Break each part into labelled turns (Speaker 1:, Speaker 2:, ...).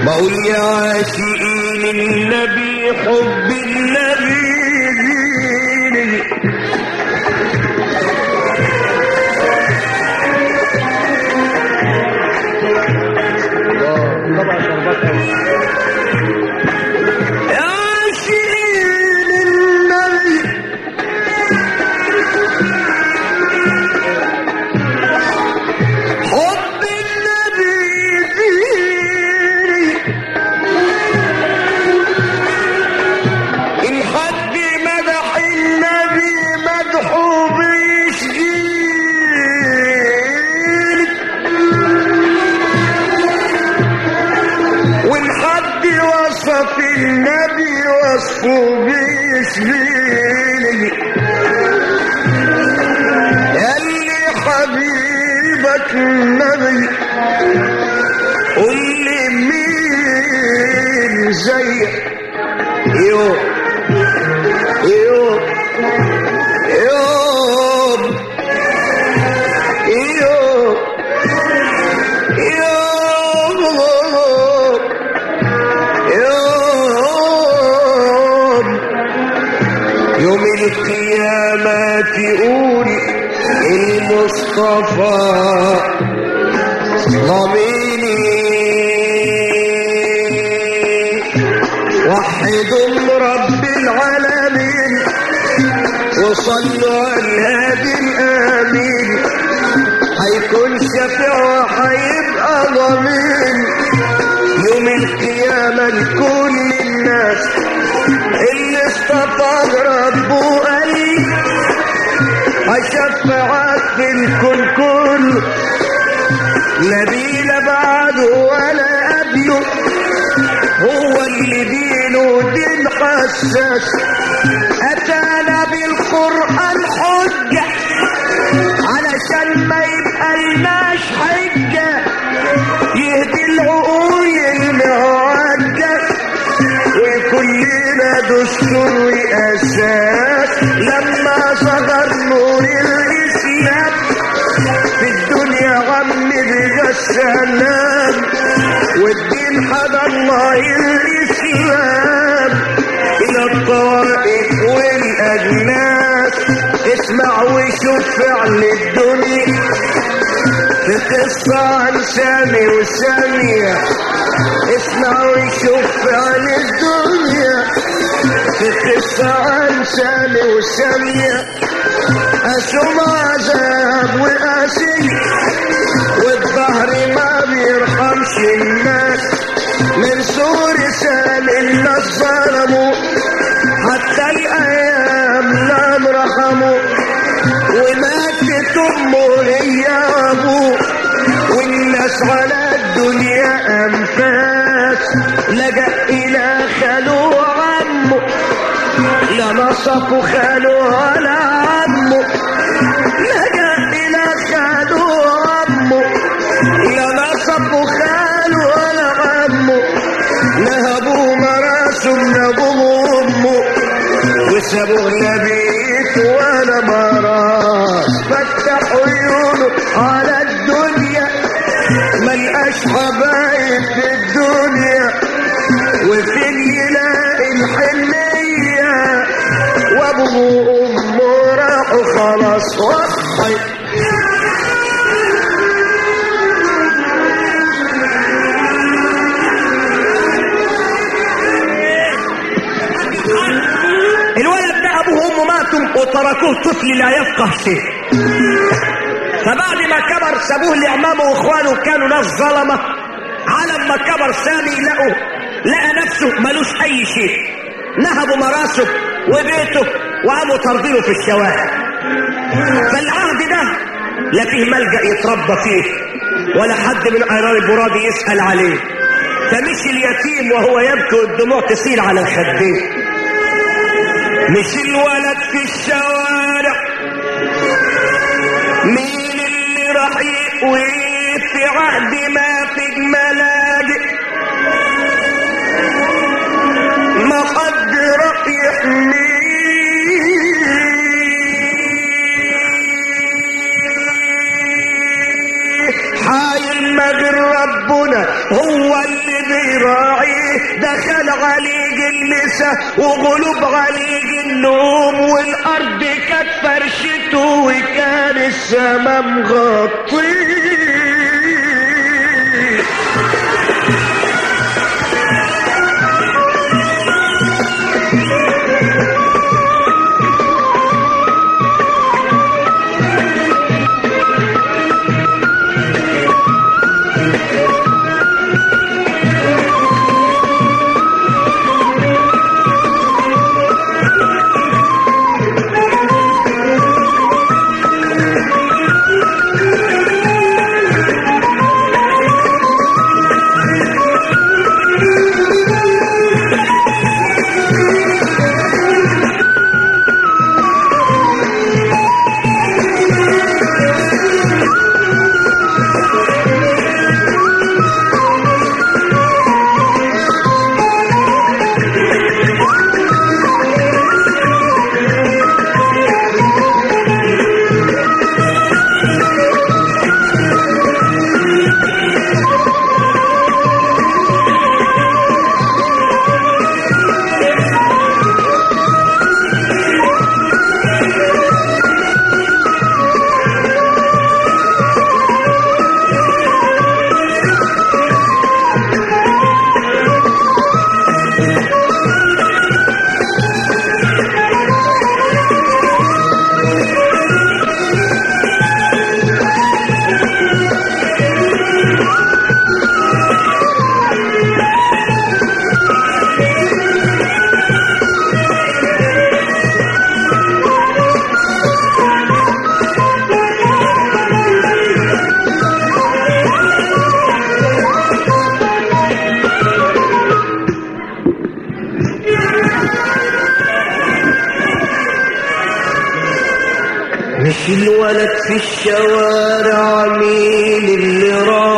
Speaker 1: بقول يا عاشقين النبي حب النبي ديني
Speaker 2: طبعا شربات
Speaker 1: يا عاشقين النبي حب النبي ديني إن حد مدح النبي مدحه بيشجيني وإن حد وصف النبي وصفه بيشجيني ياللي حبيبك النبي قول لي مين زيك يوم يوم يوم يوم يوم يوم يوم القيامة تقول المصطفى ضميني وحدوا رب العالمين وصلوا على الهادي الامين هيكون شفيع وهيبقى ضمين يوم القيامة لكل الناس اللي اصطفى ربه قال هشفعك في الكل كله نبي لا بعده ولا قبله هو اللي دينه دين حساس اتانا بالقران حجه علشان ما يبقى لناش حجه يهدي العقول المعجه وكلنا دستور واساس لما صدر نور الاسلام في الدنيا غم بقى السلام والدين حدا الله الاسلام الى الطوائف والاجناس اسمع وشوف فعل الدنيا في قصة عن سامي وسامية اسمع وشوف فعل الدنيا في قصة عن سامي وسامية أسوم عذاب وقاسي والظهر ما بيرحمش الناس من سور سام الناس ظلموا حتى الأيام لم رحموا وماتت أمه هي أبوه والناس على الدنيا أنفاس لجأ إلى خاله وعمه لا نصفوا خاله ولا عمه لجأ إلى خاله وعمه لا نصفوا خاله ولا عمه نهبوا مراسم نهبوا أمه وسابوه لا بيت ولا مراس فتحوا عيونه على الدنيا ملقاش حبايب في الدنيا وفين يلاقي الحنية وابوه وامه راحوا خلاص وحي
Speaker 3: الولد ده ابوه وامه ماتوا وتركوه طفل لا يفقه شيء فبعد ما كبر سابوه لعمامه واخوانه كانوا ناس ظلمه على ما كبر سامي لقوا لقى نفسه ملوش اي شيء نهبوا مراسه وبيته وقاموا طردينه في الشوارع فالعهد ده لا فيه ملجأ يتربى فيه ولا حد من قرار راضي يسأل عليه فمشي اليتيم وهو يبكي والدموع تسيل على الخدين مش الولد في الشوارع مين اللي راح يقوي في عهد ما في الملاجئ ما حد راح يحميه حايل ما غير ربنا هو اللي بيراعي
Speaker 1: دخل عليك النساء وغلوب عليك النوم والارض كانت فرشته وكان السما مغطيه مش الولد في الشوارع مين اللي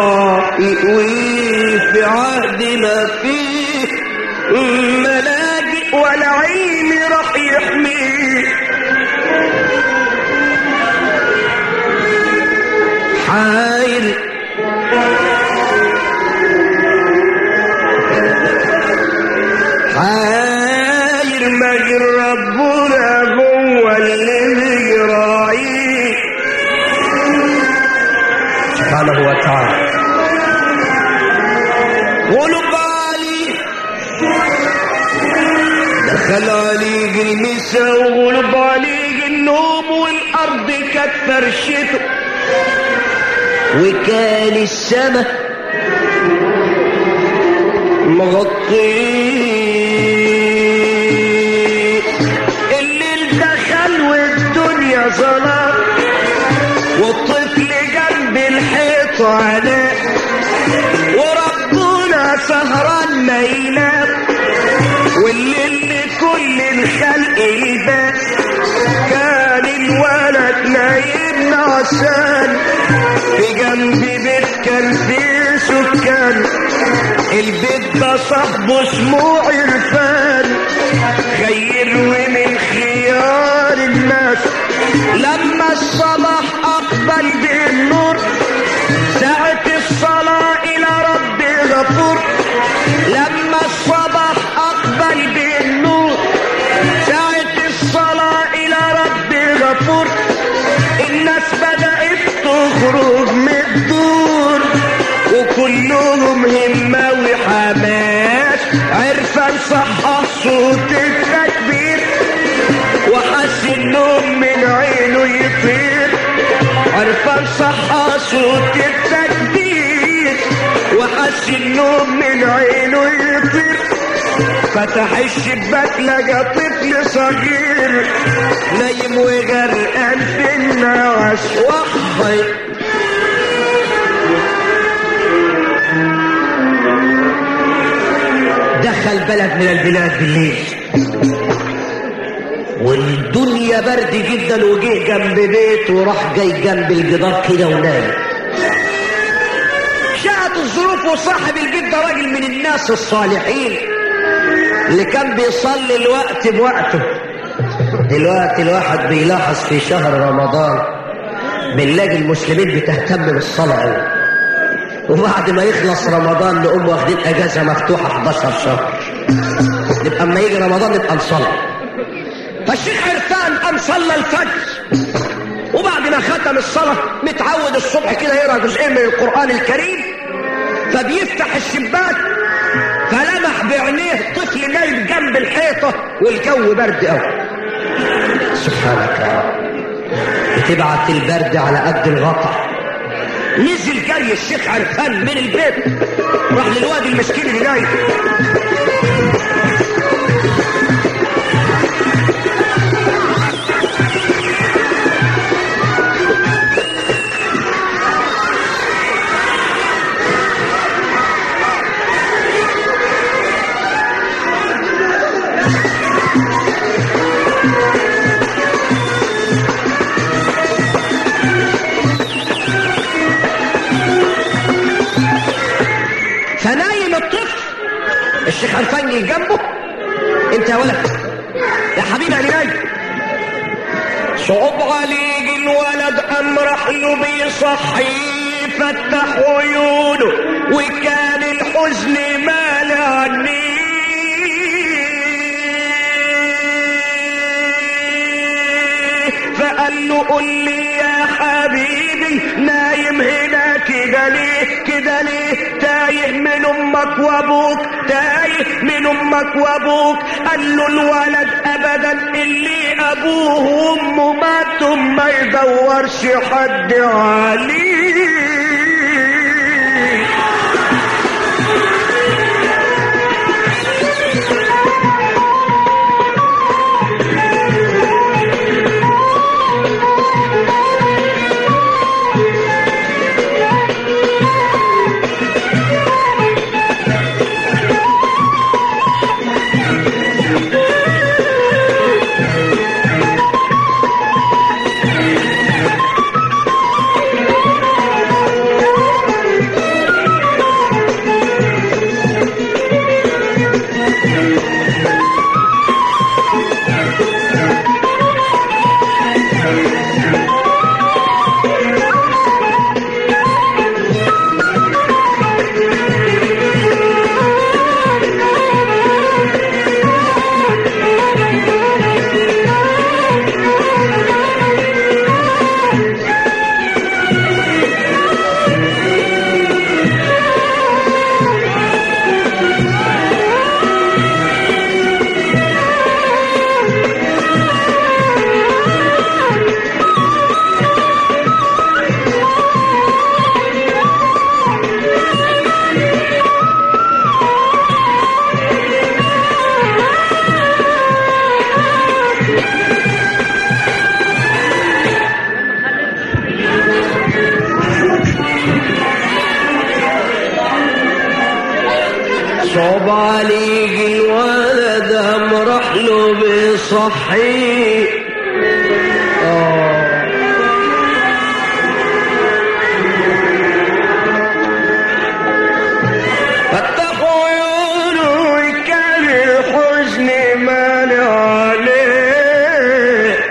Speaker 1: راح يقويه في عهد ما فيه ملاجئ ولا علم راح يحميه حايل حاير ما ربنا هو اللي بيراعيه سبحانه وتعالى قولوا بالي دخل عليك المسا وغلب عليك النوم والارض كانت فرشته وكان السما مغطيه الليل دخل والدنيا ظلام والطفل جنب الحيط عليه وربنا سهران ما ينام والليل لكل الخلق يبات كان الولد نايم نعسان في جنب بيت كان فيه سكان البيت ده صاحبه اسمه عرفان خير ومن خيار الناس لما الصباح اقبل بالنور ساعة الصلاة الى رب غفور لما الصباح اقبل بالنور ساعة الصلاة الى رب غفور الناس بدأت تخرج من الدور وكلهم همة وحماس عرفان صحح صوت التكبير وحس النوم من عينه يطير عرفان صحح صوت التكبير وحس النوم من عينه يطير فتح الشباك لقى طفل صغير نايم وغرقان في النعاس وحي دخل بلد من البلاد بالليل والدنيا برد جدا وجه جنب بيت وراح جاي جنب الجدار كده ونام شاءت الظروف وصاحب البيت ده راجل من الناس الصالحين اللي كان بيصلي الوقت بوقته دلوقتي الواحد بيلاحظ في شهر رمضان بنلاقي المسلمين بتهتم بالصلاة قوي وبعد ما يخلص رمضان نقوم واخدين اجازة مفتوحة 11 شهر نبقى اما يجي رمضان نبقى نصلي فالشيخ عرفان قام صلى الفجر وبعد ما ختم الصلاة متعود الصبح كده يقرا جزئين من القرآن الكريم فبيفتح الشباك فلمح بعينيه طفل نايم جنب الحيطة والجو برد قوي سبحانك يا رب بتبعت البرد على قد الغطا نزل جري الشيخ عرفان من البيت راح للوادي المسكين اللي نايم فنايم الطفل الشيخ عرفان جه جنبه انت يا ولد يا حبيبي انا نايم صعب عليك الولد قام راح له بيصحي فتح عيونه وكان الحزن مالع عينيه فقال له قل لي يا حبيبي نايم هنا كده ليه كده ليه تايه من امك وابوك تايه من امك وابوك قال له الولد ابدا اللي ابوه وامه ماتوا ما يدورش حد عليه صعب عليك الولد هم راح له بصحي آه. فتح عيونه كان الحزن مانع عليه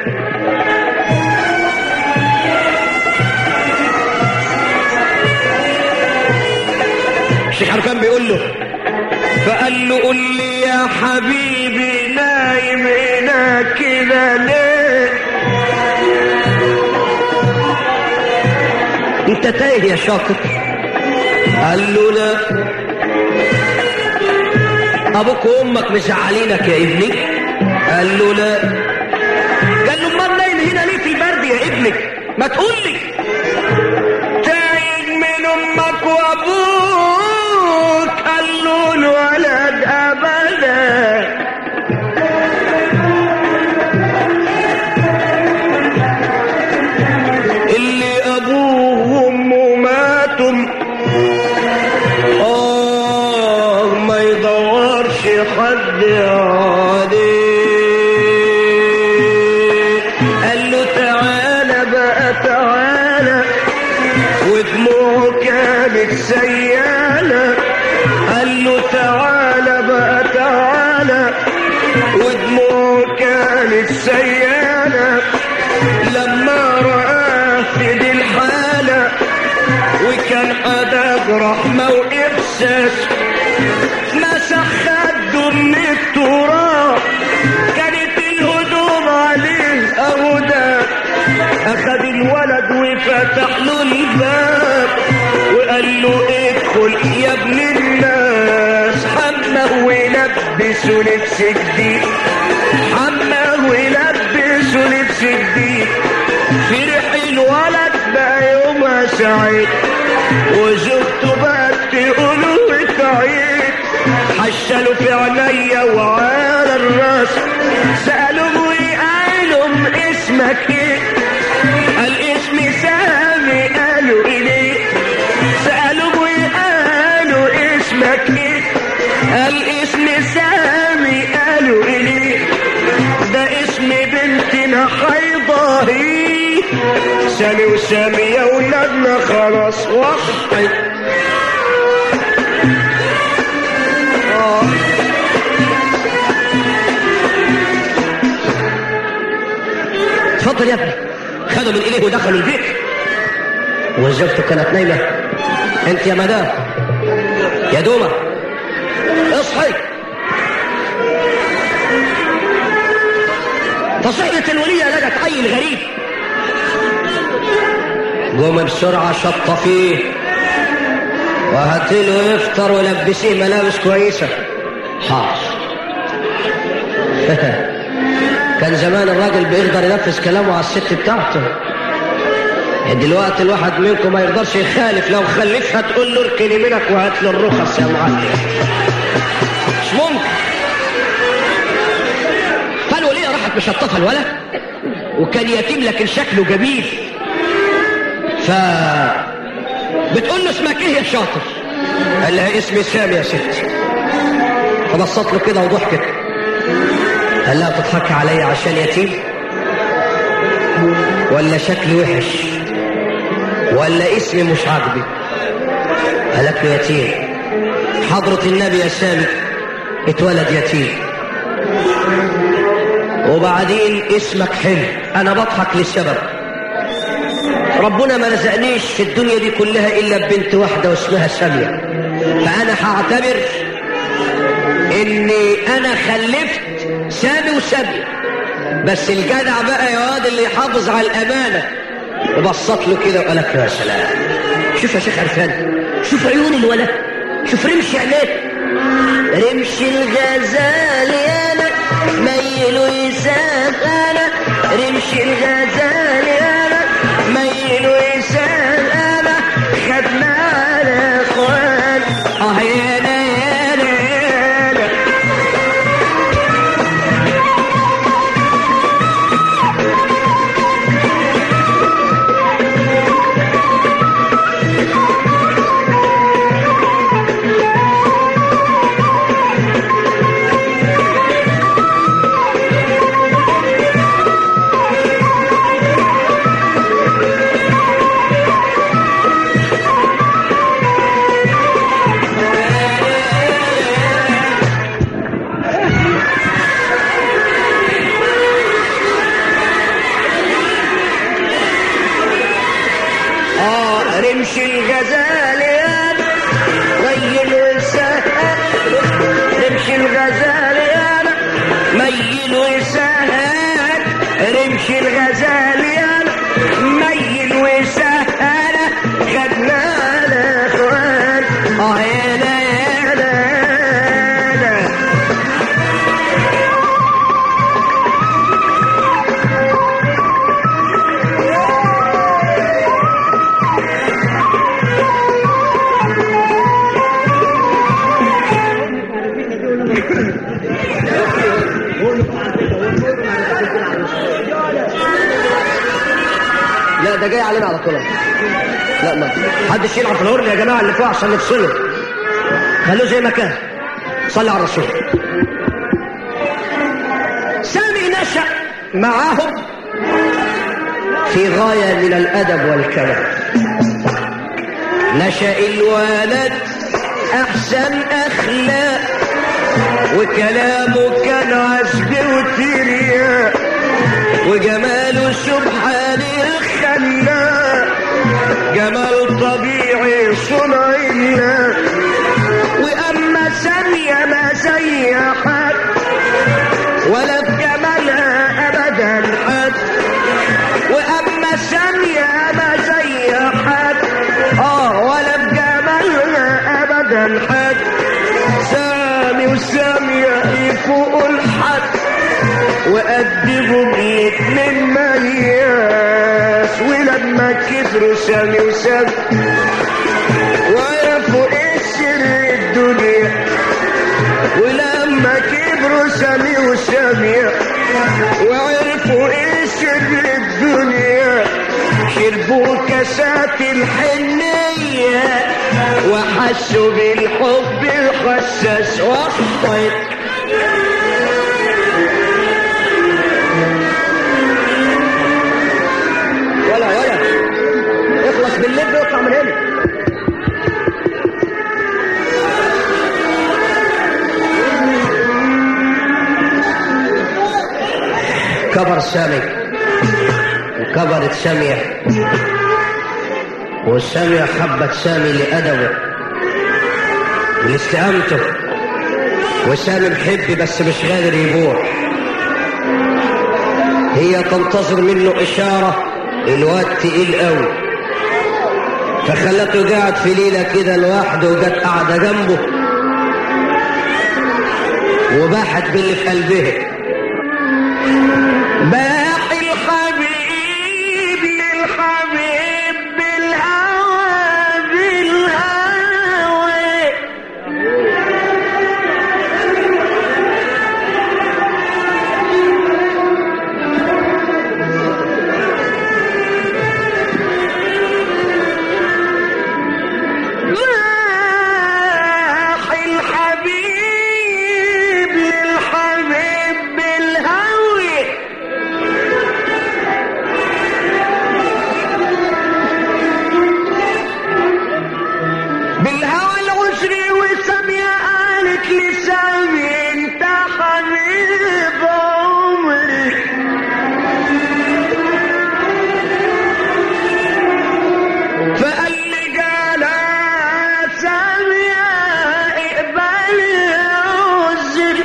Speaker 1: الشيخ حركان بيقول له فقال له قل لي يا حبيبي نايم هنا كده ليه انت تايه يا شاطر قال له لا ابوك وامك مزعلينك يا ابني قال له لا قال له امال نايم هنا ليه في البرد يا ابني ما تقول لي تايه من امك وابوك قال له الولد ابدا اللي ابوه وامه ماتوا اه ما يدورش حد عليه قال له تعالى بقى تعالى ودموعه كانت سيالة قال له تعالى بقى تعالى ودموعه كانت سيالة لما رآه في دي الحالة وكان أداب رحمة وإحساس مسح خده من
Speaker 3: ولبسوا لبس جديد حماه ولبسوا لبس جديد فرح الولد بقى يومها سعيد وزوجته بقت تقوله تعيد حشلوا في عينيا وعلى الراس سألوا وقالوا اسمك ايه قال اسمي سامي قالوا اليه سألوا وقالوا اسمك ايه قال اسمي سامي قالوا اليه ده اسم بنتنا حيضاهي سامي وسامي يا ولادنا خلاص وحي
Speaker 1: اتفضل يا ابني خدوا من ايديه ودخلوا البيت وزوجته كانت نايمة انت يا مدام يا دومة اصحي فصحيت الولية لقت عيل غريب قوم بسرعة شط فيه وهاتله يفطر ولبسيه ملابس كويسة حاضر كان زمان الراجل بيقدر ينفذ كلامه على الست بتاعته دلوقتي الواحد منكم ما يقدرش يخالف لو خلفها تقول له اركني منك وهات له الرخص يا معلم مش ممكن فالولية راحت مشطفة الولد وكان يتيم لكن شكله جميل ف بتقول له اسمك ايه يا شاطر قال لها اسمي سامي يا ستي فبصت له كده وضحكت قال لها تضحكي عليا عشان يتيم ولا شكلي وحش ولا اسمي مش عاجبك قالت له يتيم حضرة النبي يا سامي اتولد يتيم وبعدين اسمك حلو انا بضحك لسبب ربنا ما رزقنيش في الدنيا دي كلها الا ببنت واحده واسمها ساميه فانا هعتبر اني انا خلفت سامي وساميه بس الجدع بقى يا واد اللي يحافظ على الامانه وبصت له كده وقالت له يا سلام شوف يا شيخ عرفان شوف عيون الولد شوف رمش عينيه رمش الغزال يانا ميل ويساق انا رمش الغزال يانا ميل ويساق انا خدنا على اخوان اه يانا يانا يانا اه رمش الغزال يانا ميل وسهل رمش الغزال يانا ميل وسهل رمش الغزال يانا ميل وسهل خدنا على اخوان اه يانا يانا يانا لا ده جاي علينا على طول لا ما حدش يلعب في الهرن يا جماعه اللي فوق عشان نفصله خلوه زي ما كان صلي على الرسول سامي نشأ معاهم في غاية من الأدب والكلام نشأ الولد أحسن أخلاق وكلامه كان عذب وترياق وجماله سبحان الخلاق جمال طبيعي صنع الله واما سامية ما زي حد ولا بجمالها ابدا حد واما سامية ما زي حد اه ولا بجمالها ابدا حد سامي وسامية
Speaker 3: وأدبهم الاتنين مياس ولما كبروا سامي وسامي وعرفوا ايه سر الدنيا ولما كبروا سامي وسامي وعرفوا ايه سر الدنيا شربوا كاسات الحنية وحسوا بالحب الخساس وصفت
Speaker 1: ولا ولا اخلص باللب واطلع من هنا كبر سامي وكبرت سامية والسامية حبت سامي لأدبه ولاستقامته وسامي محب بس مش قادر يبوح هي تنتظر منه إشارة الواد تقيل قوي فخلته قاعد في ليلة كده لوحده وجت قاعدة جنبه وباحت باللي في قلبها
Speaker 3: باقي الحبيب للحبيب بالهوى بالهوى باقي الحبيب للحبيب بالهوى بالهوى العشري وسامية قالت لسامي انت حبيب عمري فقال لي قال يا سامية اقبلي عذري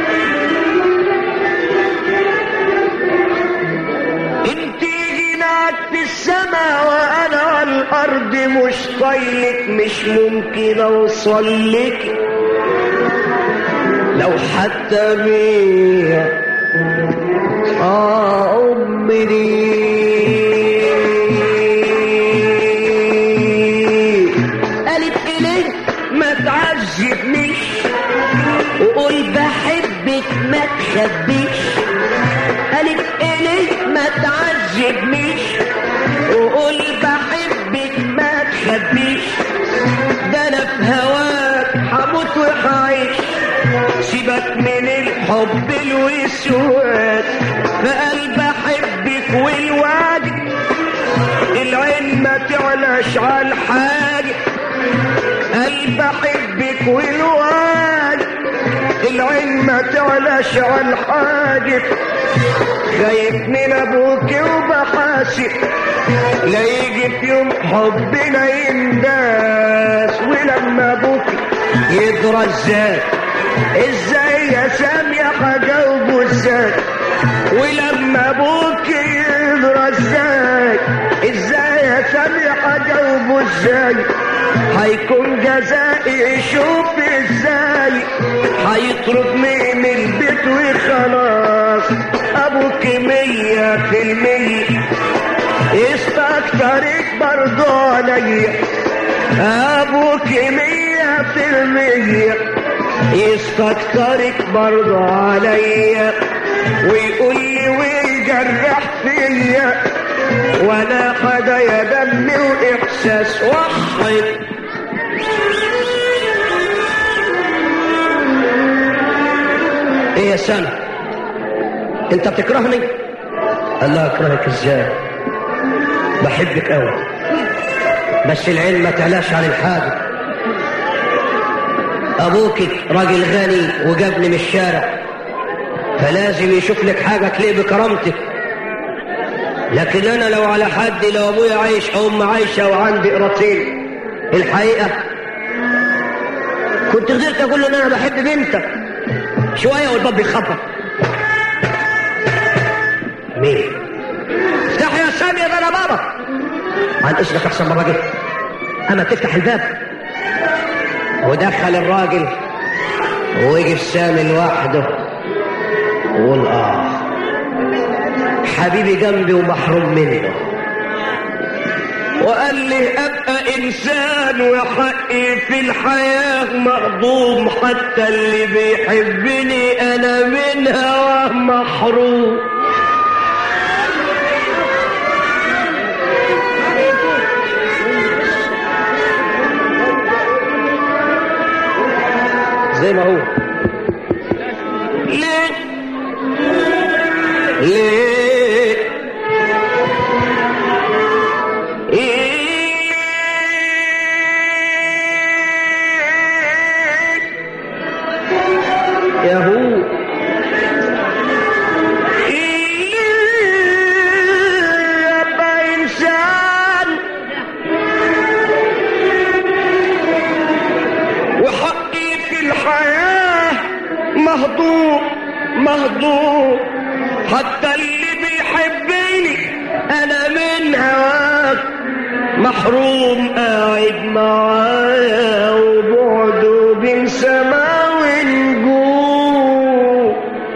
Speaker 3: انت هناك في السماء وانا على الارض مش طايلك مش ممكن اوصل لك لو حتى بيا اه عمري قالت اليه ما تعذبنيش وقول بحبك ما تخبيش قالت اليه ما تعذبنيش وقول بحبك ما تخبيش ده انا في هواك هموت وهعيش سيبك من الحب الوسواس فقال بحبك والوعد العين ما تعلاش على الحاجة قال بحبك والوعد العين ما تعلاش على الحاجة خايف من ابوك وبحاسب لا يجي في يوم حبنا ينداس ولما ابوك يدرى ازاي ازاي يا سامية هجاوبه ازاي ولما ابوك يدرى ازاي ازاي يا سامية هجاوبه ازاي هيكون جزائي شوف ازاي هيطرد من البيت وخلاص ابوك مية في المية استكترك برضو عليا ابوك مية في المية يستكترك برضو عليا ويقول لي ويجرح فيا ولا حدا يا دمي واحساس وحي
Speaker 1: ايه يا سامي انت بتكرهني قال لها اكرهك ازاي بحبك قوي بس العين ما تعلاش عن الحاجة ابوك راجل غني وجابني من الشارع فلازم يشوف لك حاجة تليق بكرامتك لكن انا لو على حد لو ابويا عايش او ام عايشة وعندي قراطين الحقيقة كنت قدرت اقول له ان انا بحب بنتك شوية والباب بيخبط مين افتح يا سامي ده انا بابا عن اذنك احسن مرة جيت اما تفتح الباب ودخل الراجل ووقف سامي لوحده وقول اه حبيبي جنبي ومحروم منه
Speaker 3: وقال لي ابقى انسان وحقي في الحياة مهضوم حتى اللي بيحبني انا من هواه محروم
Speaker 1: زي ما هو
Speaker 3: ليه ليه
Speaker 1: يا هو
Speaker 3: يبقى إنسان وحقي في الحياة مهضوم مهضوم حتى اللي بيحبني أنا من هواك محروم قاعد معايا وبعده بين سما ونجوم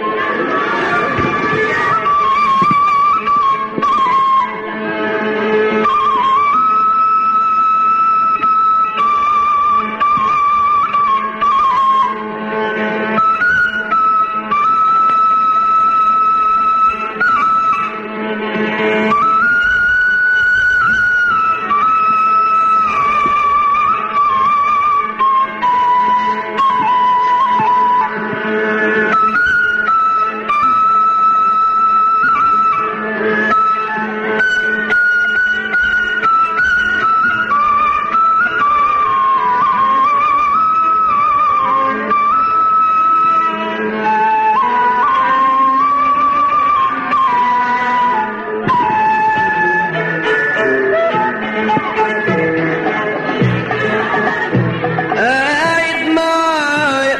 Speaker 3: قاعد معايا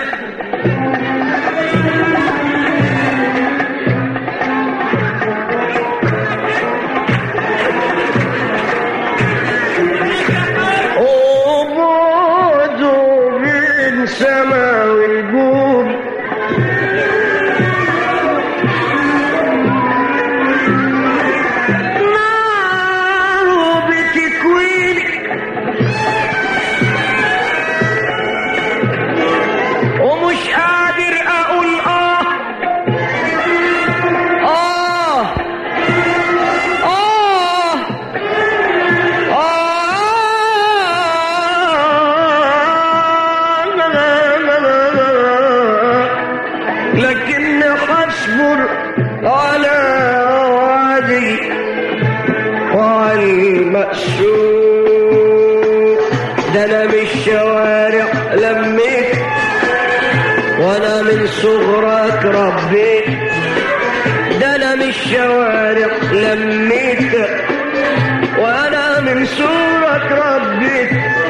Speaker 3: وبعده بين سما والجود ناره بتكويني ومش قادر اقول اه اه اه آه لا لا لا لا لا. لكن حصبر على وعدي وعلى المأسور ده انا من الشوارع لميت وانا من صغرك ربيت ده انا من الشوارع لميت وانا من صغرك ربيت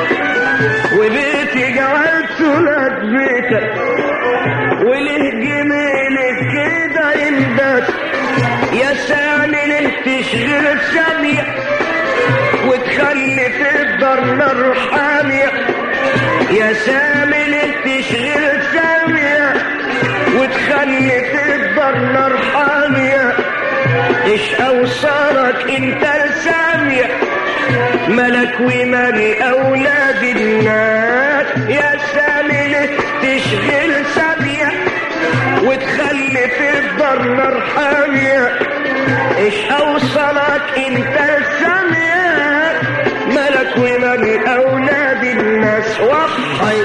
Speaker 3: وبيتي جعلته لك بيتك وليه جميلك كده يندس يا سامي ليه تشغل سامية وتخلي تقدر نار حامية يا سامي ليه تشغل سامية وتخلي تقدر نار حامية ايش اوصلك انت لسامية ملك ومال اولاد الناس يا سامي ليه تشغل سامية وتخلي تقدر نار حامية ايش اوصلك انت لسامية ملك ومال اولاد الناس وحي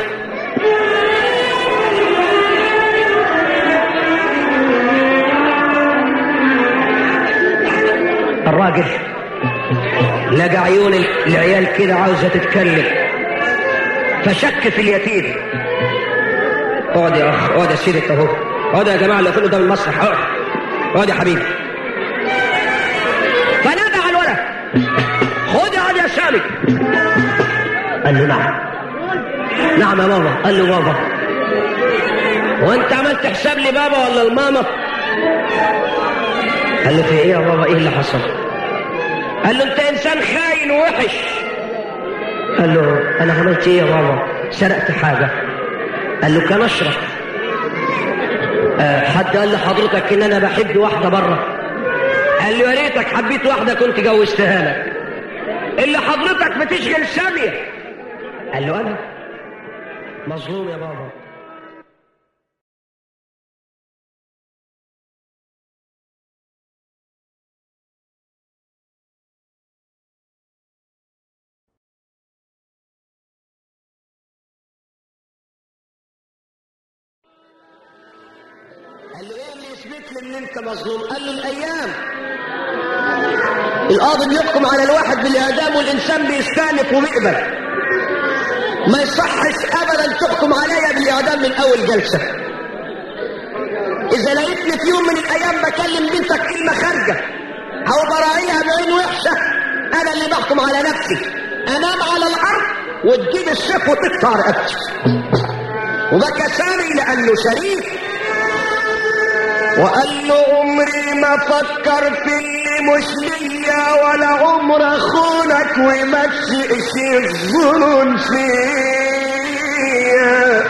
Speaker 1: الراجل لقى عيون العيال كده عاوزة تتكلم فشك في اليتيم اقعد يا اخ اقعد يا سيدي انت اهو اقعد يا جماعه اللي قدام المسرح اقعد اقعد يا حبيبي فنادى على الولد خد اقعد يا سامي قال له نعم نعم يا بابا قال له بابا وانت عملت حساب لي بابا ولا الماما قال له في ايه يا بابا ايه اللي حصل قال له انت انسان خاين ووحش قال له انا عملت ايه يا بابا سرقت حاجه قال له كان اشرب آه حد قال لحضرتك ان انا بحب واحده بره قال له يا ريتك حبيت واحده كنت جوزتها لك اللي حضرتك بتشغل ساميه قال له انا مظلوم يا بابا قال له ايه اللي يثبت لي ان انت مظلوم قال له الايام القاضي بيحكم على الواحد بالاعدام والانسان بيستانف وبيقبل ما يصحش ابدا تحكم عليا بالاعدام من اول جلسه اذا لقيتني في يوم من الايام بكلم بنتك كلمه خارجه او براعيها بعين وحشه انا اللي بحكم على نفسي انام على الارض وتجيب السيف وتقطع رقبتي وبكى سامي لانه شريف وقال له عمري ما فكر في اللي مش ليا ولا عمر اخونك وما تشقش الظلم فيا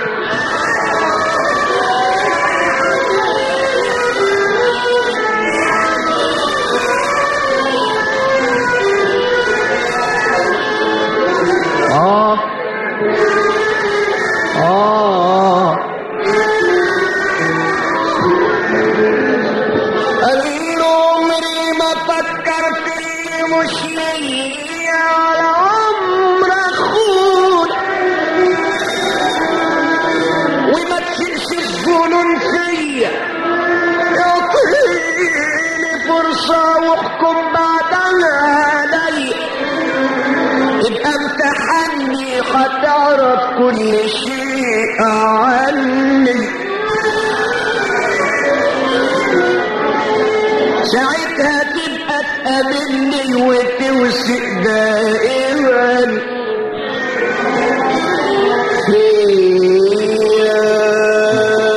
Speaker 1: اه اه قال له عمري ما فكر في اللي مش ليا ولا عمر اخون وما تشيلش الظنون فيا اعطيني فرصة واحكم بعدها علي يبقى امتحني هتعرف كل شيء عني ساعتها تبقى تقابلني وتوثق دائما فيا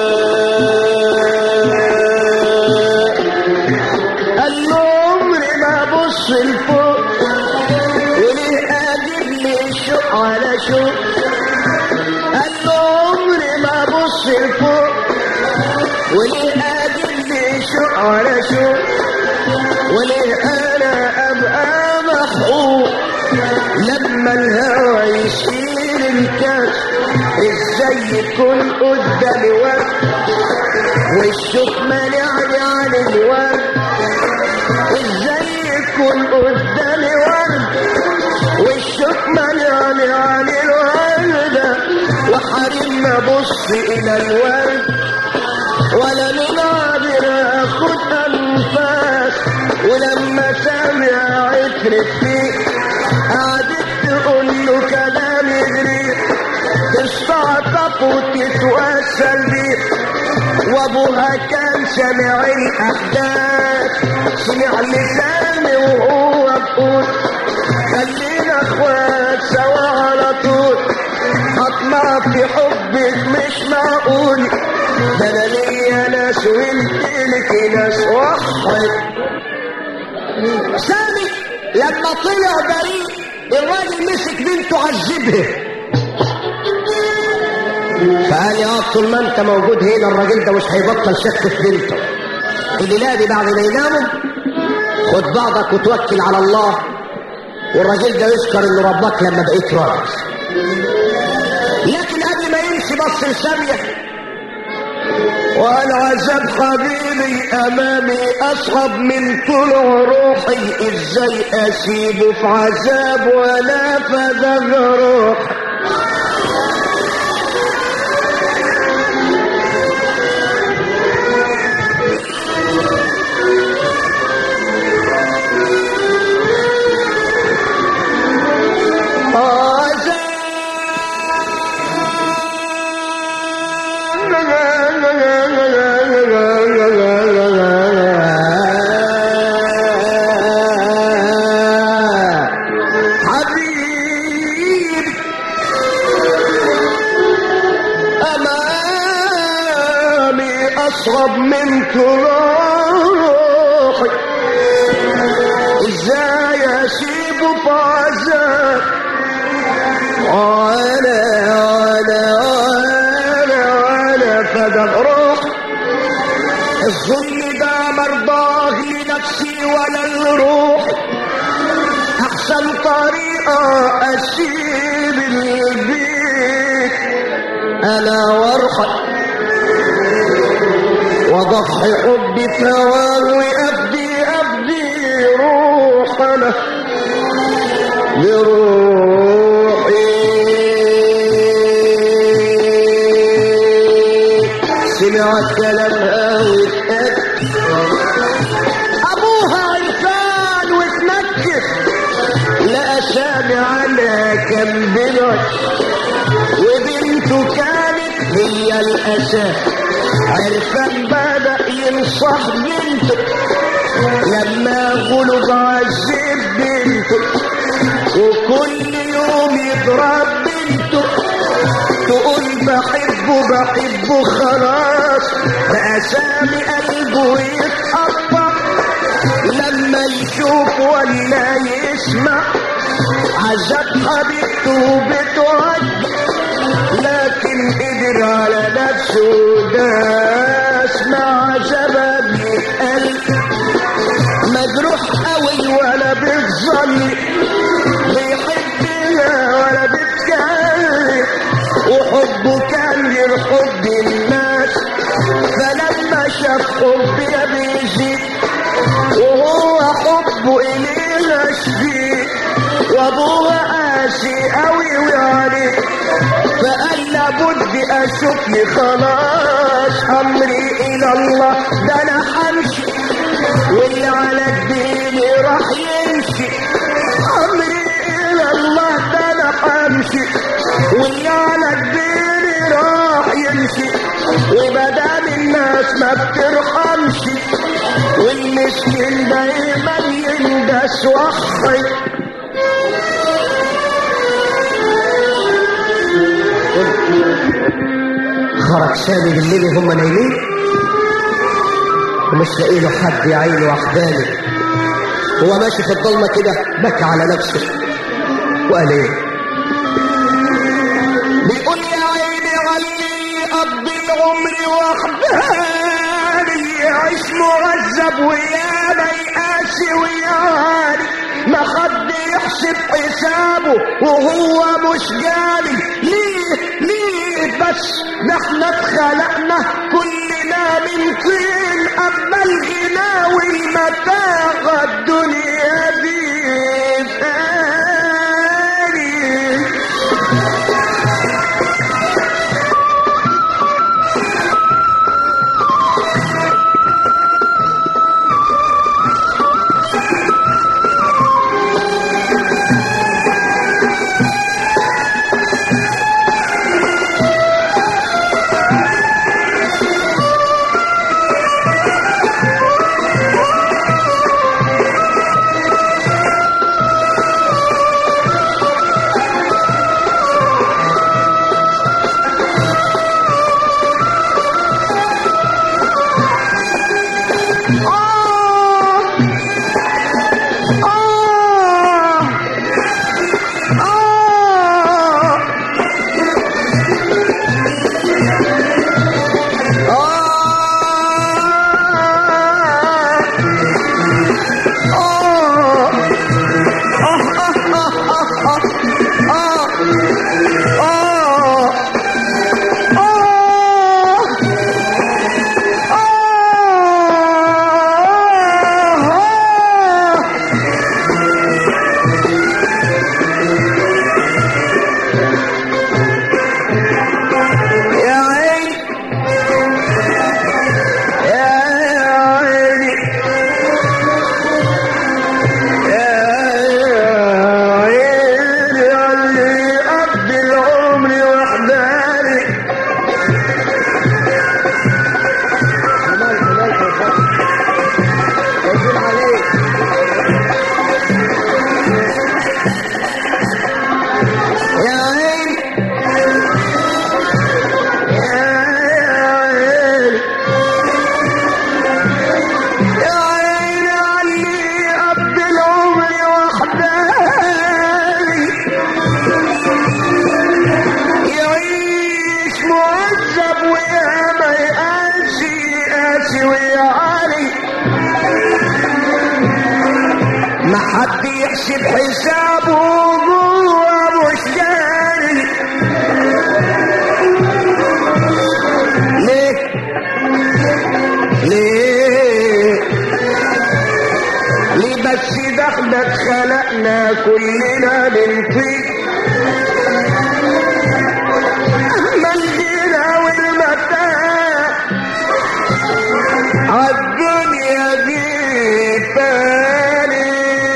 Speaker 1: قال له عمري ما ابص لفوق وليه قادر لي شوق على شوق قال له عمري ما ابص لفوق وليه قادر لي شوق على شوق وليه انا ابقى محقوق لما الهوى يشيل الكاس ازاي يكون قدامي وقت والشوق مانعني عن الوقت ازاي يكون قدامي ورد والشوق مانعني عن الورد وحريم ابص الى الورد ولا من قادر اخد انفاس ولما سامع عترت فيه قعدت تقول له كلام يجري تستعطف وتتوسل بيه وابوها كان سمع الاحداث سمع لساني وهو بقول خلينا اخوات سوا على طول اطمع في حبك مش معقول ده انا ليا ناس وانت لك ناس وحد سامي لما طلع بريء الراجل مسك بنته عذبها فقال يا طول ما انت موجود هنا الراجل ده مش هيبطل شك في بنته الليله دي بعد ما يناموا خد بعضك وتوكل على الله والراجل ده يشكر انه ربك لما بقيت راجل لكن قبل ما يمشي بص لساميه والعذاب حبيبي امامي اصعب من طلوع روحي ازاي اسيبه في عذاب ولا فدغ روحي حبيبي أمامي أصعب من طروحي إزاي أسيبه في عذاب وأنا وأنا وأنا وأنا فدى الروح الظلم ده مرضاه لنا
Speaker 3: لنفسي ولا الروح احسن طريقة اسيب البيت
Speaker 1: انا وارحل
Speaker 3: واضحي حبي ثواب وابدي ابدي روح انا بروحي سمعت كلامها واتأكد ابوها عرفان واتنكد لا سامع كم بلد وبنته كانت هي الاساس عرفان بدأ ينصح بنته لما غلب عذب بنته وكل يوم يضرب بنته تقول بحبه بحبه خلاص بأسامي قلبه يتقطع لما يشوف ولا يسمع عذاب حبيبته بتعدي لكن قدر على نفسه داس مع سبب القلب مجروح قوي ولا بتظل بيحبها ولا بتكلم وحبه كان غير حب الناس فلما شاف حبها بيزيد وهو حبه إليها شديد وابوها قاسي قوي ويعني فقال لابد اشوف لي خلاص امري الى الله ده انا همشي واللي على الدين راح يمشي امري الى الله ده انا همشي واللي على الدين راح يمشي ومدام الناس ما بترحمش والمسكين دايما يندس وحي
Speaker 1: خرج سامي بالليل وهم نايمين ومش لاقي له حد يا عيني وحداني هو ماشي في الضلمه كده بكى على نفسه وقال ايه
Speaker 3: بيقول يا عيني علي قضي العمر وحداني يعيش مغذب ويا ما يقاسي ويعاني ما حد يحسب حسابه وهو مش جالي ليه ليه بس ده احنا اتخلقنا كلنا من طين اما الغنى والمتاع الدنيا دي فاني يحسب حسابه وهو مش جاري ليه ليه ليه بس ده احنا اتخلقنا كلنا من طين اما الجنى والمتاع عالدنيا دي فاني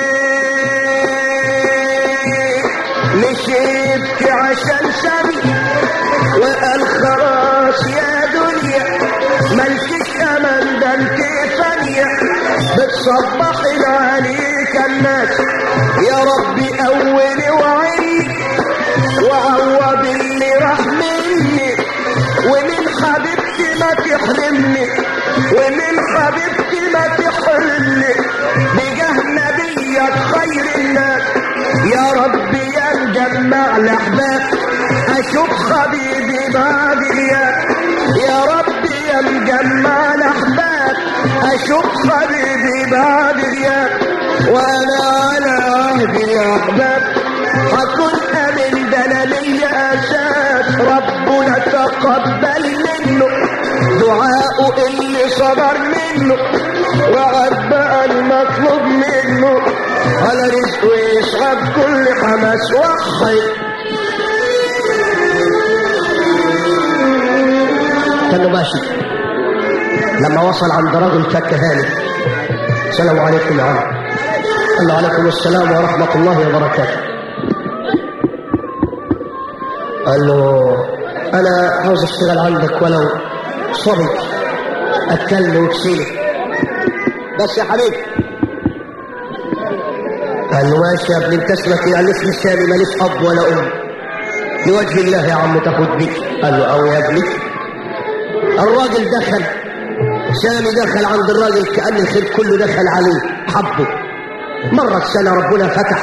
Speaker 3: مشيت عشان سبي وقال خلاص يا دنيا ملكش امان ده انت فانية بتصبح عليك الناس يا ربي اولي وعيني وعوض اللي راح مني ومن حبيبتي ما تحرمني ومن حبيبتي ما تحرمني بجاه نبيك خير الناس يا ربي يا مجمع الاحباب اشوف حبيبي بعد غياب يا ربي يا مجمع الاحباب اشوف حبيبي بعد غياب وانا على عهدي يا احباب هكون امن ده انا ليا اساس ربنا تقبل منه دعاءه اللي صدر منه وعد بقى المطلوب منه على رزقه يشغب كل حماس وحي
Speaker 1: كانه ماشي لما وصل عند رجل فكهاني السلام عليكم يا عم قال له عليكم السلام ورحمة الله وبركاته قال له أنا عاوز أشتغل عندك ولو صبي أتكلم وكسيلي بس يا حبيبي قال له ماشي يا ابني انت اسمك ايه؟ قال له اسمي سامي ماليش اب ولا ام لوجه الله يا عم تاخد بيك قال له او يا ابني الراجل دخل سامي دخل عند الراجل كأن الخير كله دخل عليه حبه مرت سنة ربنا فتح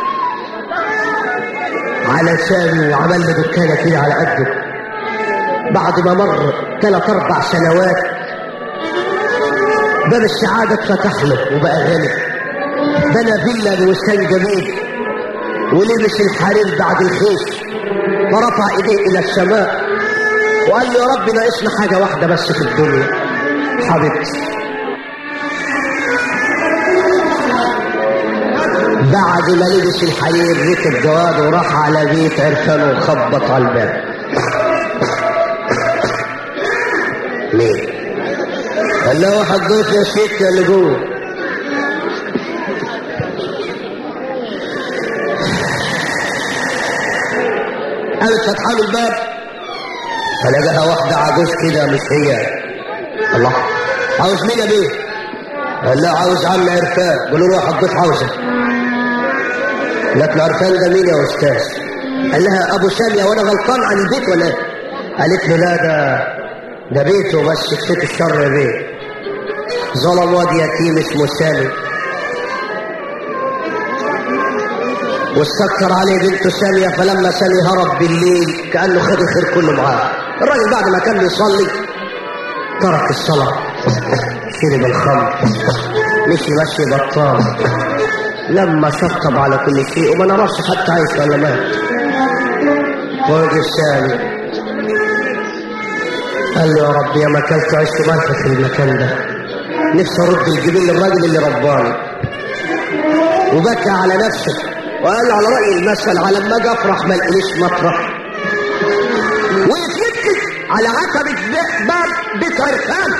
Speaker 1: على سامي وعمل له دكانة كده على قده بعد ما مر ثلاث أربع سنوات باب السعادة اتفتح له وبقى غني بنى فيلا بوستان جميل ولبس الحرير بعد الخيش ورفع ايديه الى السماء وقال له يا رب ناقصنا حاجه واحده بس في الدنيا حبيبتي بعد ما لبس الحرير ركب جواد وراح على بيت عرفان وخبط على الباب مين؟ قال له واحد ضيف يا ست اللي جوه قامت فتحة له الباب فلقاها واحدة عجوز كده مش هي الله عاوز مين يا بيه؟ قال لا عاوز عم عرفان قالوا له واحد ضيف عاوزه قالت له عرفان ده مين يا استاذ؟ قال لها ابو سامية وانا غلطان عن البيت ولا ايه؟ قالت له لا ده ده بيته بس كفيت الشر يا بيه ظلم واد يتيم اسمه سامي واستكثر عليه بنته سامية فلما سامي هرب بالليل كأنه خد الخير كله معاه الراجل بعد ما كان بيصلي ترك الصلاة شرب الخمر مشي مشي بطال لما شطب على كل شيء وما نعرفش حتى عايش ولا مات وجه سامي قال له يا رب يا ما اكلت عشت مالك في المكان ده نفسي ارد الجبين للراجل اللي رباني وبكى على نفسه وقال على رأي المثل على ما اجي افرح ما الاقيش مطرح ويتيكت على عتبة باب بيت عرفان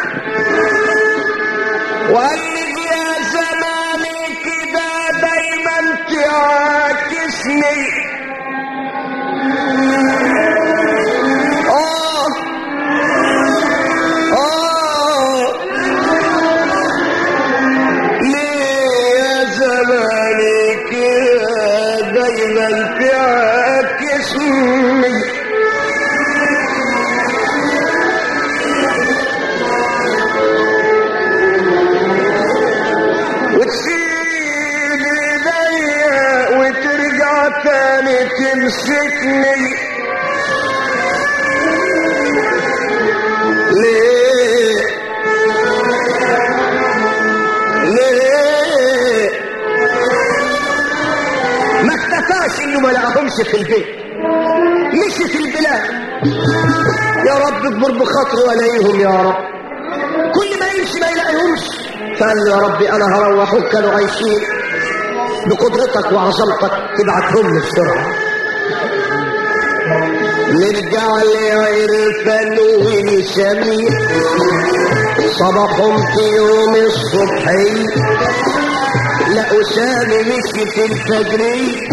Speaker 1: وقال لي يا زماني كده دايما تعاكسني اه اه ليه يا زماني كده دايما تعاكسني لهمش في البيت مشي في البلاد يا رب اكبر بخاطري والاقيهم يا رب كل ما يمشي ما يلاقيهمش فقال له يا ربي انا هروح وكانوا عايشين بقدرتك وعظمتك تبعتهم لي بسرعه نرجع لعرفان ونسميه صباحهم في يوم الصبحي لقوا سامي مشي في الفجري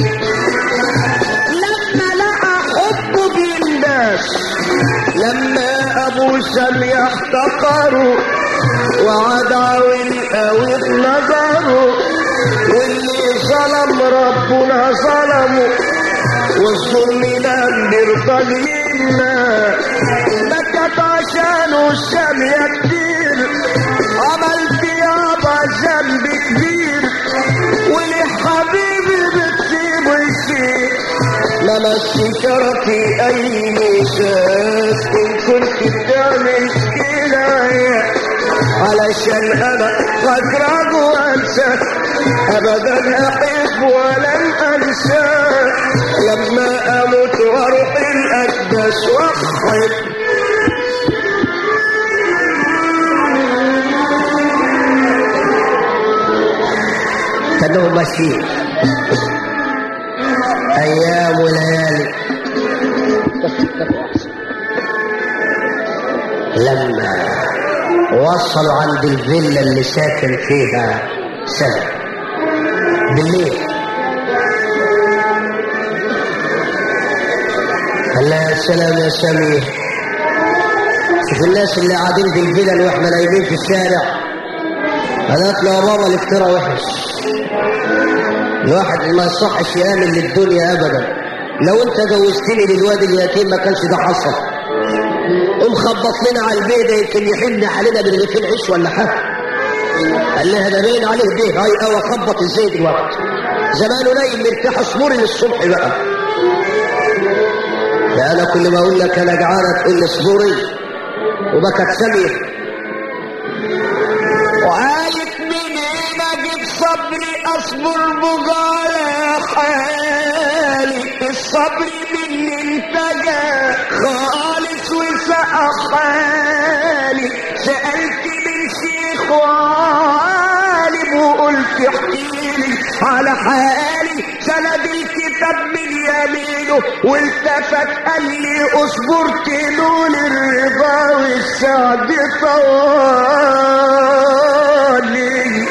Speaker 1: لما لقى حبه بالناس لما ابو سامي احتقروا وعدعوا القوي نظروا واللي ظلم ربنا ظلمه والظلم لم يرضى منا بكت عشانه السامية كتير عملت يابا ذنب كبير ولحبيبي بتسيبه يسيب ما مسكرتي اي مساس ان كنت بتعمل كده علشان انا فاكرك وانسى ابدا احب ولن انسى لما اموت واروح الاقدس واخرب كانوا ماشيين ايام وليالي لما وصلوا عند الفيلا اللي ساكن فيها سنة بالليل قال لها يا سلام يا سمير شوف الناس اللي قاعدين في الفيلا واحنا نايمين في الشارع قالت له يا بابا الافتراء وحش الواحد ما يصحش يامن للدنيا ابدا لو انت جوزتني للواد اليتيم ما كانش ده حصل قوم خبط لنا على البيت يمكن يحن علينا برغيفين عيش ولا حاجه قال لها ده باين عليه بيه هاي قوي خبط ازاي دلوقتي زمانه نايم مرتاح اصبري للصبح بقى ده انا كل ما اقول لك انا جعانه تقول لي اصبري وبكت سمير وقالت منين اجيب صبري اصبر بقى حالي الصبر مني انتجى خالص وسقى حالي سألت من شيخ وعالم وقلت احكيلي على حالي سند الكتاب من يمينه والتفت قال لي اصبر تنول الرضا والسعد طوالي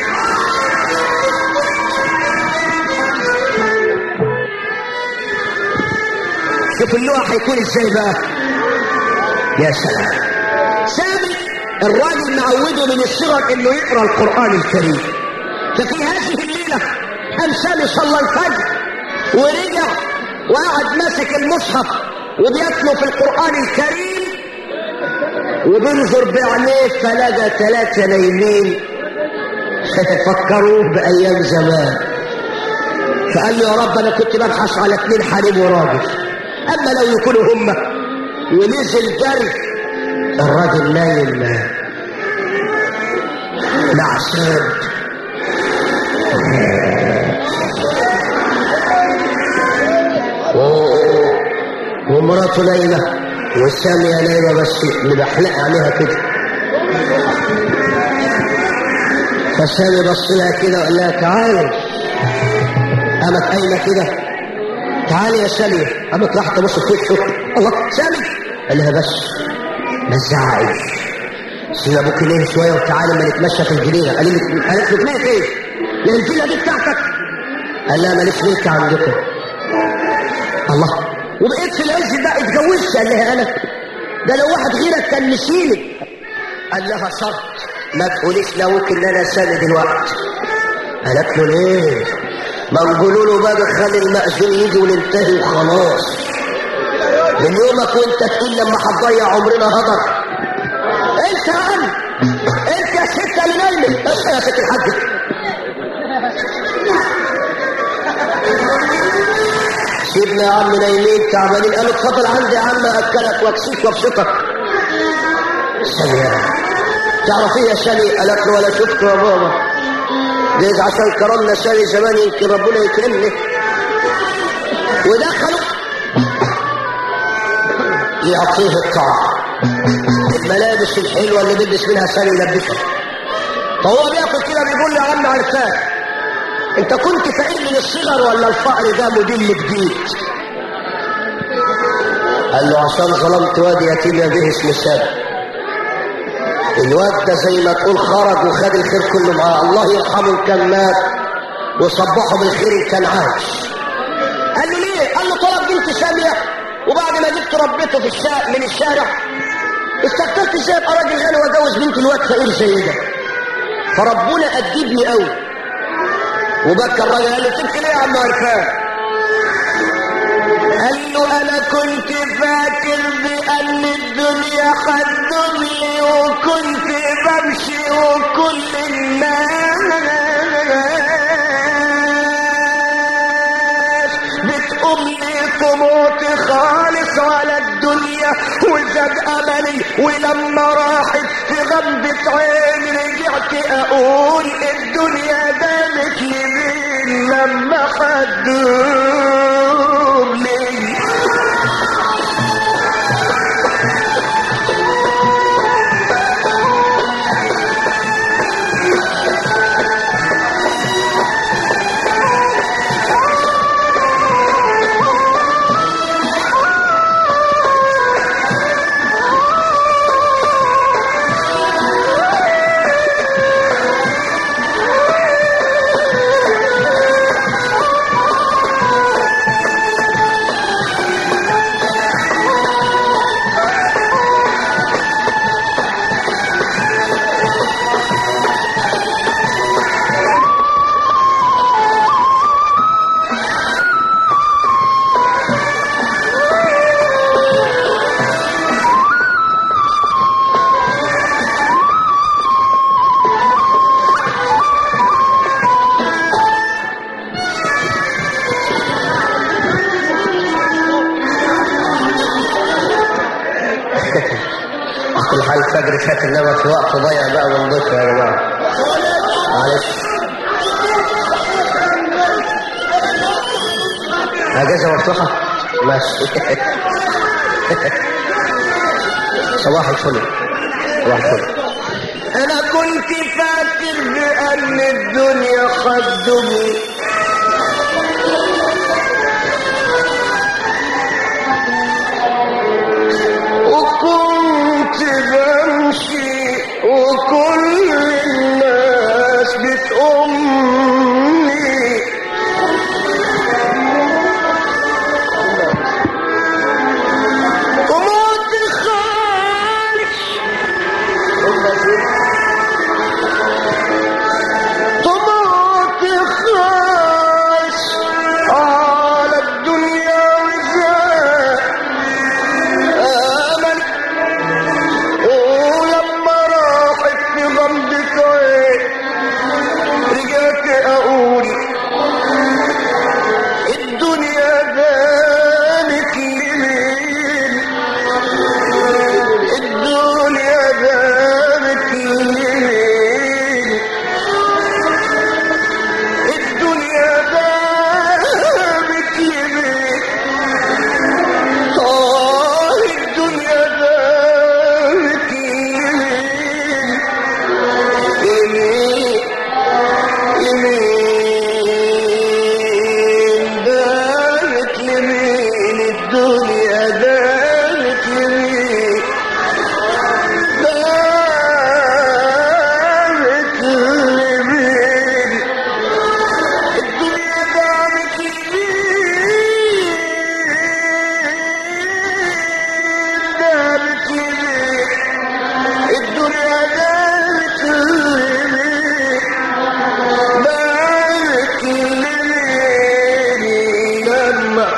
Speaker 1: شوف اللوح هيكون ازاي بقى يا سلام سامي الراجل معوده من الصغر انه يقرا القران الكريم ففي هذه الليله قام سامي صلى الفجر ورجع وقعد ماسك المصحف وبيتلو في القران الكريم وبينظر بعينيه فلقى ثلاثه نايمين فكروه بايام زمان فقال له يا رب انا كنت ببحث على اثنين حريم وراجل اما لو يكونوا هم ونزل جري الراجل نايم نعسان ومراته نايمة والسامية نايمة بس اللي بحلق عليها كده فالسامي بص لها كده وقال لها تعالي قامت قايمة كده تعالي يا سامية قامت راحت تبص في وشه الله سامي قال لها بس ما تزعقيش سيب ابوك ليه شويه وتعالى ما نتمشى في الجنينه قال لي قالت له ليه فين؟ لان الفيلا دي بتاعتك قال لها ماليش ملك عندكم الله وبقيت في العز ده اتجوزت قال لها انا ده لو واحد غيرك كان مشيلك قال لها شرط ما تقوليش لابوك ان انا سامي دلوقتي قالت له ليه؟ ما نقولوا له بقى خلي المأذون يجي وننتهي وخلاص من يومك وانت تقول لما هتضيع عمرنا هدر انت يا عم انت يا ست اللي نايمه بس يا ست الحاج سيبنا يا عم نايمين تعبانين قالوا اتفضل عندي يا عم اكلك واكسيك وابسطك سامية تعرف ايه يا شالي قالت له ولا شفته يا بابا جايز عشان كرمنا شالي زمان يمكن ربنا يكرمني ودخلوا يعطيه الطعام الملابس الحلوه اللي بيلبس منها سالي يلبسها فهو بياكل كده بيقول لي يا عم عرفان انت كنت فقير من الصغر ولا الفقر ده موديل جديد قال له عشان ظلمت واد يتيم يا به اسم سابق الواد ده زي ما تقول خرج وخد الخير كله معاه الله يرحمه إن كان مات وصبحه بالخير إن كان عايش قال له ليه؟ قال له طلب بنت سامية وبعد ما جبت ربيته في الشارع من الشارع استكترت ازاي ابقى راجل غني واتجوز بنت الواد فقير زي ده فربنا أدبني قوي وبكى الراجل قال له تبكي ليه يا عم عرفان قال له انا كنت فاكر بان الدنيا خدمني وكنت بمشي وكل الناس بتقوم لي طموحي خالص على الدنيا وزاد املي ولما راحت في غمضة عيني رجعت اقول الدنيا دامت لمين لما خدوم لي كل حال الفجر فات انما في وقت ضيع بقى من ضيف يا جماعه معلش اجازه مفتوحه ماشي صباح الفل صباح الفل انا كنت فاكر بان الدنيا خدمني وكنت بمشي وكل الناس بتأمني وموت خالص طمعت خالص على الدنيا وزاد امل ولما راحت في غمضة عين رجعت اقول الدنيا دامت لمين الدنيا دامت لمين الدنيا دامت لمين آه الدنيا دامت لمين لمين لمين دامت لمين الدنيا دامت لمين دامت لمين الدنيا دامت لمين دامت لمين الدنيا دامت لمين دامت لمين لما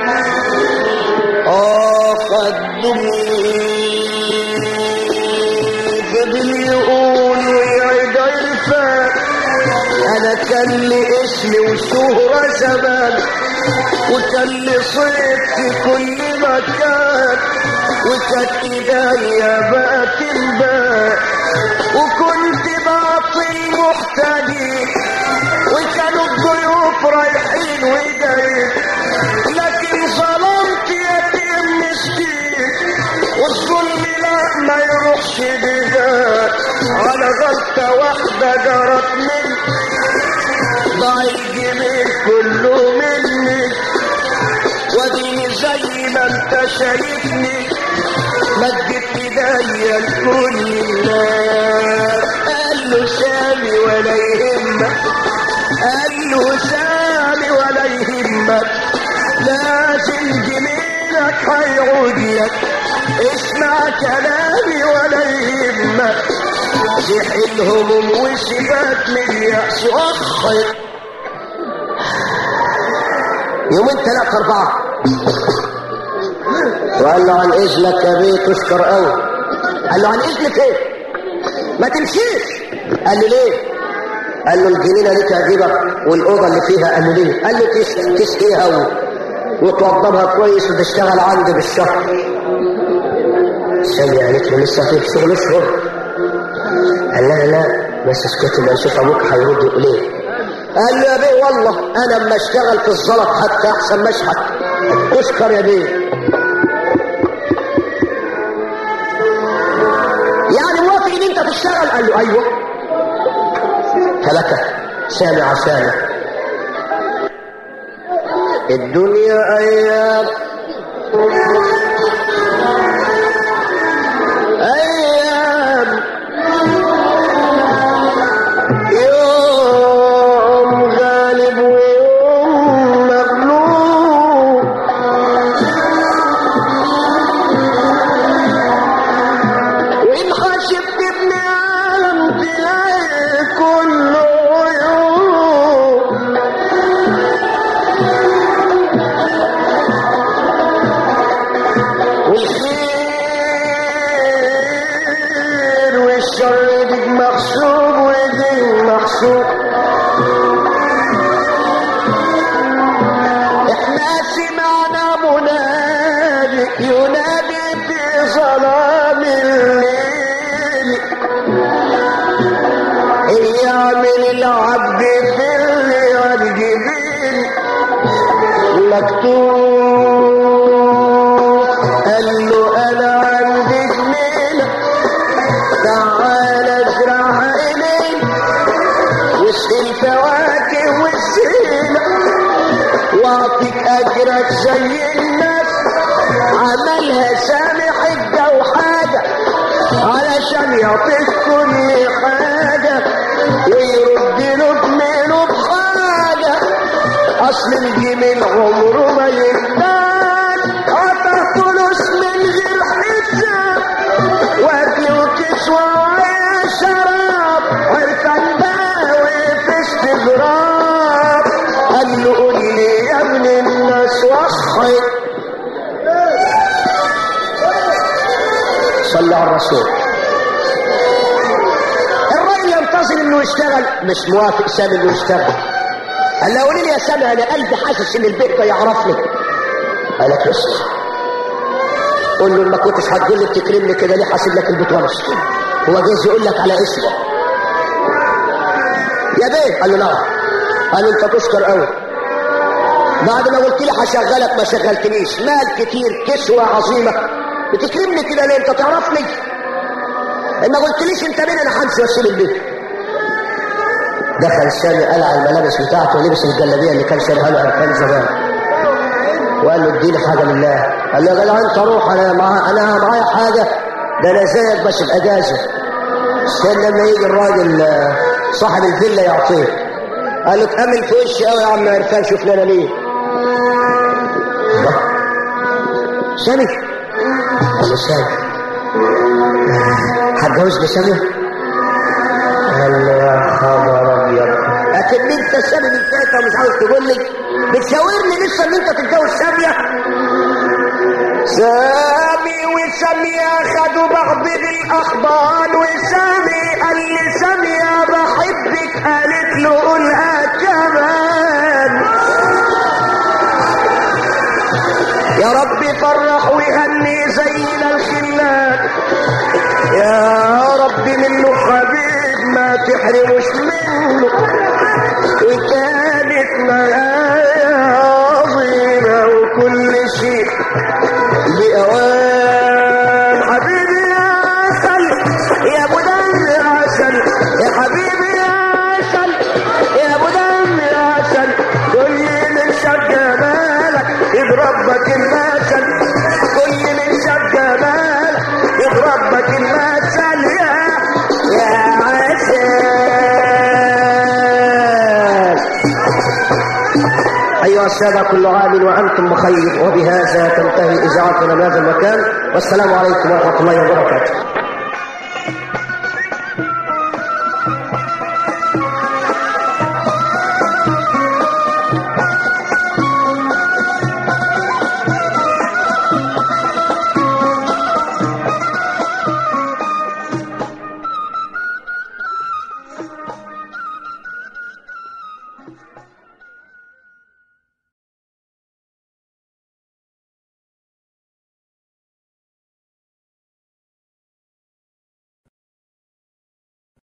Speaker 1: أخذني فضل يقول ويعيد عرفان انا كان لي اسم وشهرة زمان وكان لي صيت في كل مكان وكانت ايديا بقى تنبان وكنت بعطي المحتاجين وكانوا الضيوف رايحين وجايين لكن ظلمت يتيم مسكين
Speaker 3: على غلطة واحدة جرت مني ضاع الجميل كله مني واديني زي ما انت شايفني مدت ايديا لكل الناس قال له سامي ولا يهمك قال له سامي ولا يهمك لازم جميلك هيعود لك اسمع كلامي ولا يهمك زح الهموم وسيبك من اليأس وخر
Speaker 1: يومين ثلاثة أربعة وقال له عن إذنك يا بيه تشكر قوي قال له عن إذنك إيه؟ ما تمشيش قال له ليه؟ قال له الجنينة دي تعجبك والأوضة اللي فيها قال له ليه؟ قال له تس- تسقيها و... وتوضبها كويس وتشتغل عندي بالشهر سامي قالت له لسه فيك شغل اشهر قال لها لا بس اسكتي ما نشوف ابوك هيرد يقول ايه قال له يا بيه والله انا اما اشتغل في الزلط حتى احسن ما اشحت تشكر يا بيه يعني موافق ان انت تشتغل قال له ايوه فبكى سامع سامع الدنيا ايام ايام يوم غالب ويوم مغلوب وإن خشبت ابن آدم تلاقي كله عيوب والخير والشر ديك محسوب وديك محسوب احنا سمعنا منادي ينادي في ظلام الليل يعمل العبد في الجبين مكتوب قال له انا عندي جنينه تعال ازرعها اليك واسقي الفواكه والزينه واعطيك اجرك زي الناس عملها سامي حجه وحاجه علشان يعطيك كل حاجه ويرد له بميله بحاجه اصل الجميل عمره ما يهتان عطى فلوس من غير حساب واكل وكسوة ويا شراب عرفان باوي في استغراب قال له قول لي يا ابن الناس وحي صلى على الرسول الراجل ينتظر انه يشتغل مش موافق سامي انه يشتغل قال له قولي لي يا سامي انا قلبي حاسس ان البيت ده يعرفني قالت له اسمع قول له ما كنتش هتقول لي بتكرمني كده ليه حاسب لك البيت ونص هو جايز يقول لك على اسمه يا بيه قال له نعم قال له انت تشكر قوي بعد ما قلت لي هشغلك ما شغلتنيش مال كتير كسوة عظيمة بتكرمني كده ليه انت تعرفني ما قلتليش انت مين انا همشي واسيب البيت دخل سامي قلع الملابس بتاعته ولبس الجلابيه اللي كان شاريها له عرفان زمان وقال له اديني حاجه لله قال له يا جدع انت روح انا مع انا معايا حاجه ده انا زيك بس باجازه استنى لما يجي الراجل آه، صاحب الفيلا يعطيك قال له اتأمل في وشي قوي يا عم عرفان شوف لنا ليه الله. سامي قال له سامي هتجوزني سامي قال له يا خبر ابيض لكن انت سامي من ساعتها مش عاوز تقول لي بتشاورني لسه ان انت تتجوز ساميه سامي وسامية خدوا بعض بالاحضان وسامي قال لي سامية بحبك قالت له قولها كمان يا رب فرح ويهني زينا الخلان يا رب منه حبيب ما تحرمش منه وكانت نهاية عظيمة وكل شيء بأوان حبيبي يا خل يا ابو السادة كل عام وأنتم بخير وبهذا تنتهي إذاعتنا من هذا المكان والسلام عليكم ورحمة الله وبركاته